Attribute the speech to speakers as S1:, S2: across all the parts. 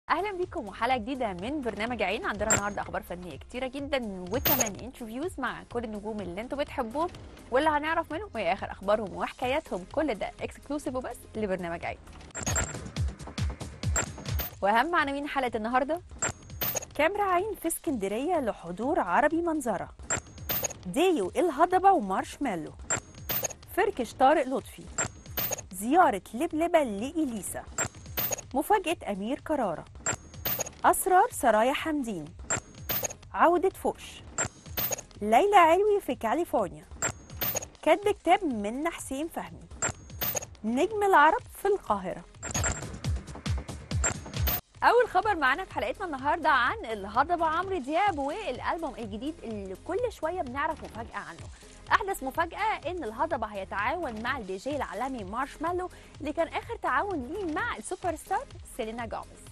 S1: اهلا بيكم وحلقه جديده من برنامج عين عندنا النهارده اخبار فنيه كتيره جدا وكمان انترفيوز مع كل النجوم اللي انتوا بتحبوهم واللي هنعرف منهم وايه اخر اخبارهم وحكاياتهم كل ده اكسكلوسيف وبس لبرنامج عين واهم عناوين حلقه النهارده كاميرا عين في اسكندريه لحضور عربي منظره ديو الهضبه ومارشميلو فركش طارق لطفي زياره لبلبه لإليسا مفاجأة أمير كرارة أسرار سرايا حمدين عودة فوش ليلى علوي في كاليفورنيا كتب كتاب من حسين فهمي نجم العرب في القاهرة أول خبر معانا في حلقتنا النهاردة عن الهضبة عمرو دياب والألبوم الجديد اللي كل شوية بنعرف مفاجأة عنه أحدث مفاجأة إن الهضبة هيتعاون مع الدي جي العالمي مارشميلو اللي كان آخر تعاون ليه مع السوبر ستار سيلينا جوميز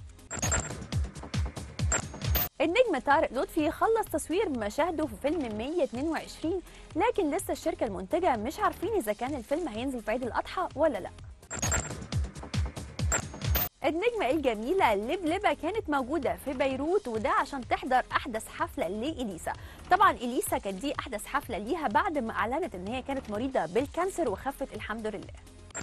S1: النجم طارق لطفي خلص تصوير مشاهده في فيلم 122 لكن لسه الشركة المنتجة مش عارفين إذا كان الفيلم هينزل في عيد الأضحى ولا لأ النجمة الجميلة لبلبة كانت موجودة في بيروت وده عشان تحضر أحدث حفلة لإليسا طبعا إليسا كانت دي أحدث حفلة ليها بعد ما أعلنت إن هي كانت مريضة بالكانسر وخفت الحمد لله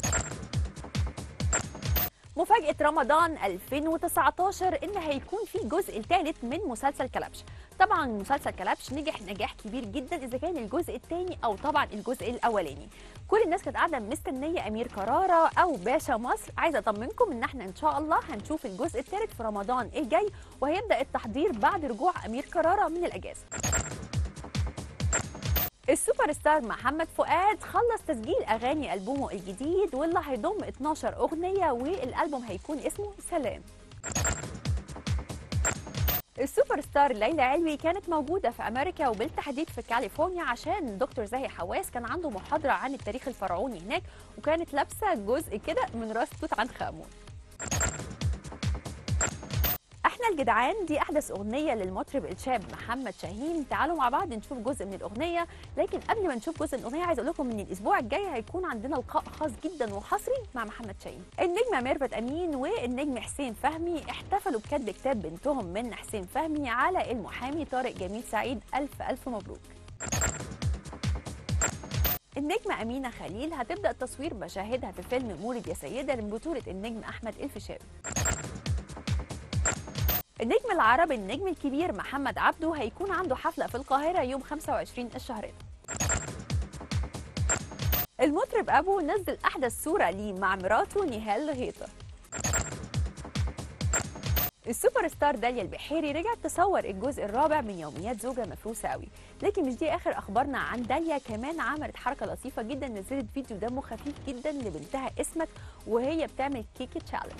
S1: مفاجأة رمضان 2019 إن هيكون في الجزء الثالث من مسلسل كلبش طبعا مسلسل كلبش نجح نجاح كبير جدا إذا كان الجزء الثاني أو طبعا الجزء الأولاني كل الناس كانت قاعدة مستنية أمير كرارة أو باشا مصر عايزة أطمنكم إن احنا إن شاء الله هنشوف الجزء الثالث في رمضان الجاي وهيبدأ التحضير بعد رجوع أمير كرارة من الأجازة السوبر ستار محمد فؤاد خلص تسجيل اغاني البومه الجديد واللي هيضم 12 اغنيه والالبوم هيكون اسمه سلام السوبر ستار ليلى علوي كانت موجودة في أمريكا وبالتحديد في كاليفورنيا عشان دكتور زاهي حواس كان عنده محاضرة عن التاريخ الفرعوني هناك وكانت لابسة جزء كده من راس توت عنخ آمون احنا الجدعان دي احدث اغنيه للمطرب الشاب محمد شاهين تعالوا مع بعض نشوف جزء من الاغنيه لكن قبل ما نشوف جزء من الاغنيه عايز اقول لكم ان الاسبوع الجاي هيكون عندنا لقاء خاص جدا وحصري مع محمد شاهين النجمه ميرفت امين والنجم حسين فهمي احتفلوا بكتب كتاب بنتهم من حسين فهمي على المحامي طارق جميل سعيد الف الف مبروك النجمة أمينة خليل هتبدأ تصوير مشاهدها في فيلم مولد يا سيدة من بطولة النجم أحمد الفيشاوي النجم العربي النجم الكبير محمد عبده هيكون عنده حفلة في القاهرة يوم 25 الشهر ده المطرب أبو نزل أحدث صورة ليه مع مراته نهال غيطة السوبر ستار داليا البحيري رجعت تصور الجزء الرابع من يوميات زوجة مفروسة قوي لكن مش دي آخر أخبارنا عن داليا كمان عملت حركة لطيفة جدا نزلت فيديو دمه خفيف جدا لبنتها اسمت وهي بتعمل كيكي تشالنج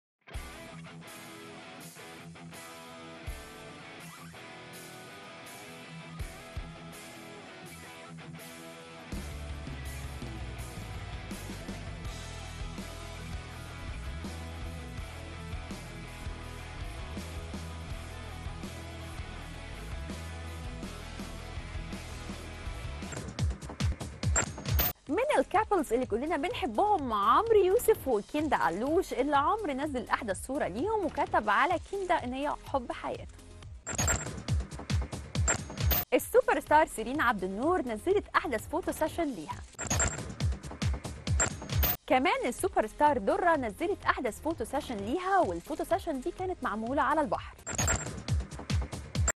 S1: من الكابلز اللي كلنا بنحبهم عمرو يوسف وكندا علوش اللي عمرو نزل احدث صوره ليهم وكتب على كندا ان هي حب حياته السوبر ستار سيرين عبد النور نزلت احدث فوتو سيشن ليها كمان السوبر ستار درة نزلت احدث فوتو سيشن ليها والفوتو سيشن دي كانت معموله على البحر